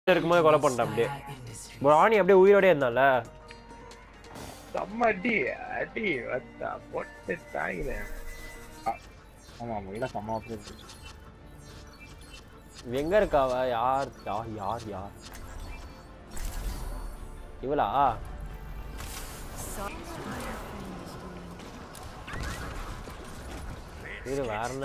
இருக்கும்போது கொலை பண்ணிட்டேன் அப்படியே ராணி அப்படியே உயிரோடே இருந்தால செம்ம அடி அடி வத்தா போட்டு தாங்கிறேன் ஆமா ஆமா இல்ல செம்ம அப்படி இருக்கு எங்க இருக்காவ யார் யார் யார் யார் இவளா இது வேற என்ன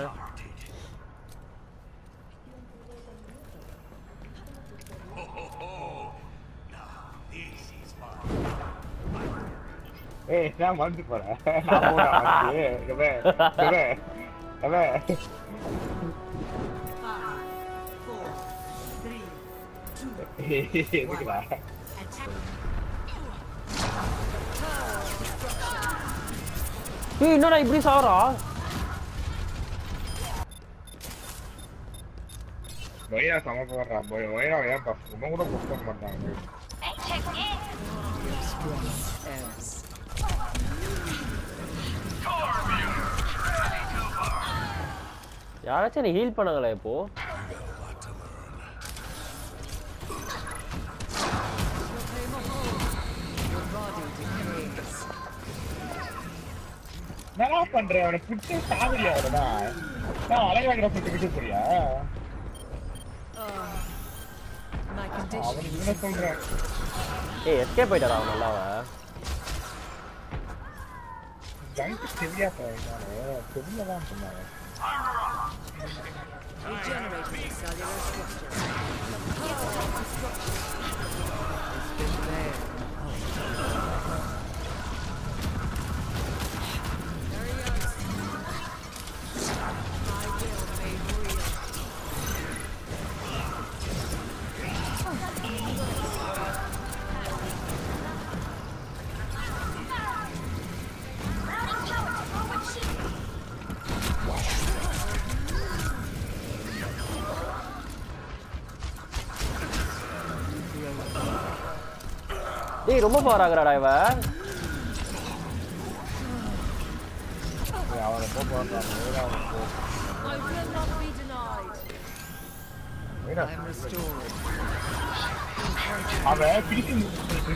ஏய் நான் வந்து போறேன் நான் போறேன் வந்து இவன் இவன் இவன் எதுக்குடா ஏய் என்னடா இப்படி சாவறா மொய்னா சம போடுறான் மொய்னா ஏன் பசங்க கூட கொடுக்க மாட்டாங்க யாராச்சும் நீ ஹீல் பண்ணாங்களா இப்போ என்னடா பண்ற அவனை புடிச்சு சாவரியா அவனா நான் அழகாக புட்டு விட்டு போறியா My condition அவனுக்கு என்ன சொல்றேன் ஏய் எஸ்கேப் ஆயிட்டாரா அவன் நல்லாவ ஜங்க் செவியா போயிருக்கானு செவியா தான் சொன்னாங்க regenerating the cellular structure. My will made real. டேய் ரொம்ப பாராங்கறாடா இவ ஏய், அவனை போ போறான் மொய்னா அவனை போ I will not be denied. மொய்னா I am restored. அவன் பிடிச்சு முடிச்சுட்டு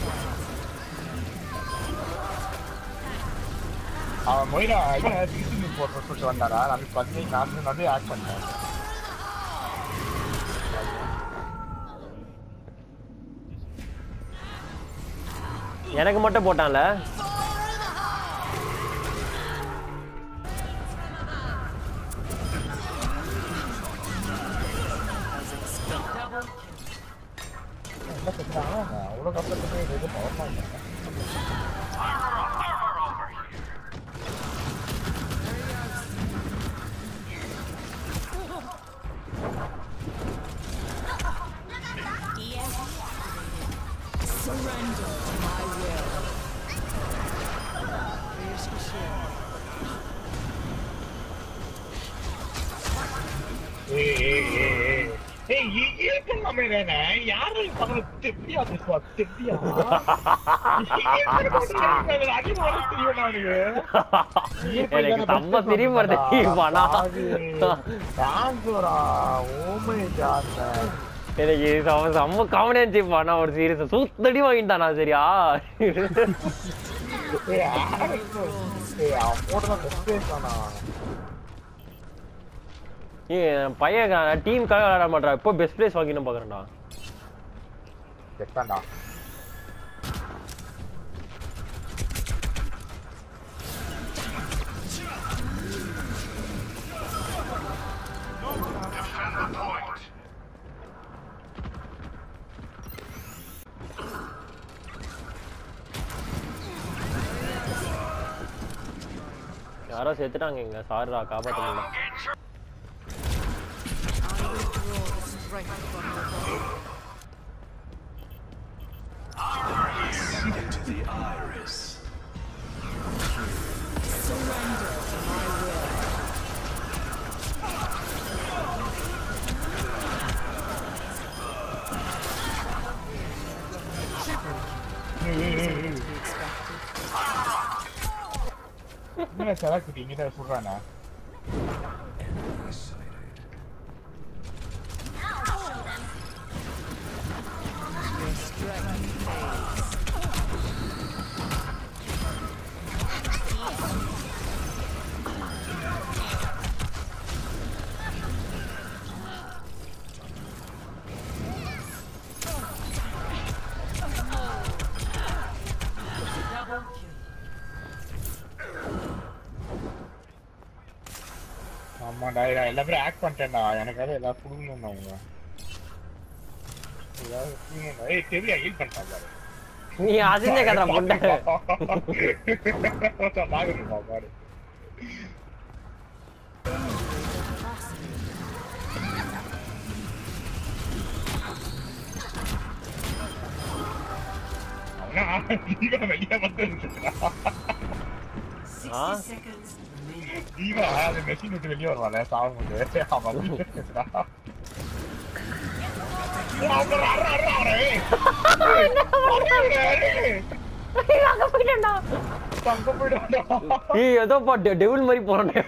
அவன் மொய்னா இவன் பிடிச்சு போட்டு சொல்லிட்டு வந்தாரா நான் பண்ணி நான் வந்து ஆட் பண்ணேன் எனக்கு மட்டும் போட்டான்ல என்ன சொல்றாங்க அவ்வளோ கஷ்டப்பட்டு எதுவும் பவர் மாட்டாங்க Surrender to my will. Here's the shield. ஏய் ஏய் ஏய் ஏய் ஏய் இ- இருக்கலாமே தானே யாரு பக்கத்துல தெப்பியா பேசுவா தெப்பியா எனக்கு செம்ம சிரிப்பு வருது இவனா. எனக்கு செம்ம செம்ம காமெடியன்ஸ் பண்ணா ஒரு சீரியஸ் சூத்தடி வாங்கிட்டானா சரியா ஏய், என் பையன் டீமுக்காக விளையாட மாட்டான் இப்போ பெஸ்ட் பிளேஸ் வாங்கினு பாக்குறேன்டா யாரோ செத்துட்டாங்க இங்க சாரிடா காப்பாத்த முடியல I withdraw the strength from your body. Surrender to my will. To be expected. என்ன செலக்ட் இங்கிட்ட சொல்றானா ஆமாண்டா நான் எல்லா பேரும் ஆக்ட் பண்ணிட்டேன்டா எனக்காக ஏதாவது கொடுக்கணும் அவங்க ஏதாவது கொடுக்கணும்டா ஏய் தெரியா ஹீல் பண்ணிட்டான் பாரு நீ அசிஞ்ச கதை புண்டை பாக்குறா பாரு அவனா ஜீவா வெளியே வந்து ஆ ஜீவா அந்த மெஷின் விட்டு வெளியே வருவான்ல சாவும் போது அவன் வீட்டுல இருக்குடா. ஏய், அவன் அற, அற, அற, ஏய். ஏய், அங்க போயிட்டேன்டா அங்க போயிடுவான்டா. ஏய் ஏதோ பா டெவில் மாதிரி போறானே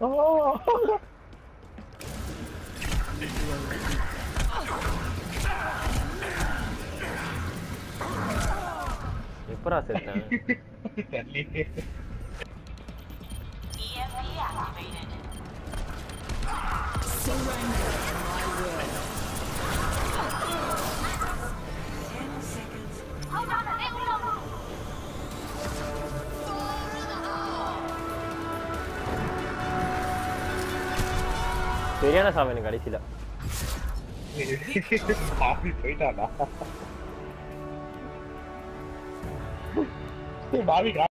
எப்பரா செத்தேன் தெரியலையே. சரியான சாமி எனக்கு கடைசியில பாவி போயிட்டாடா ஏய், பாவி